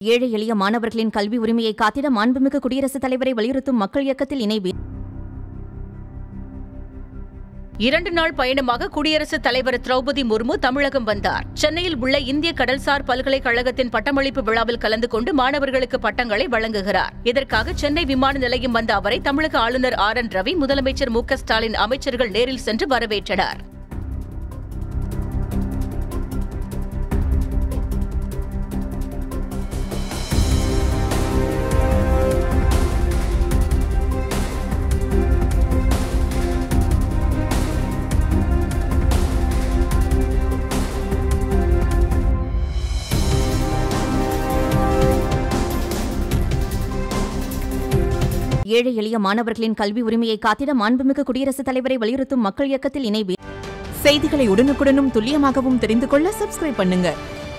ஏழை எளிய மாணவர்களின் கல்வி உரிமையை காத்திட மாண்புமிகு குடியரசுத் தலைவரை வலியுறுத்தும் மக்கள் இயக்கத்தில் இணைவு இரண்டு நாள் பயணமாக குடியரசுத் தலைவர் திரௌபதி முர்மு தமிழகம் வந்தார் சென்னையில் உள்ள இந்திய கடல்சார் பல்கலைக்கழகத்தின் பட்டமளிப்பு விழாவில் கலந்து கொண்டு மாணவர்களுக்கு பட்டங்களை வழங்குகிறார் இதற்காக சென்னை விமான நிலையம் வந்த அவரை தமிழக ஆளுநர் ஆர் என் ரவி முதலமைச்சர் மு க ஸ்டாலின் அமைச்சர்கள் நேரில் சென்று வரவேற்றனர் ஏழை எளிய மாணவர்களின் கல்வி உரிமையை காத்திட மாண்புமிகு குடியரசுத் தலைவரை வலியுறுத்தும் மக்கள் இயக்கத்தில் இணைவு செய்திகளை உடனுக்குடனும் துல்லியமாகவும் தெரிந்து கொள்ள சப்ஸ்கிரைப் பண்ணுங்க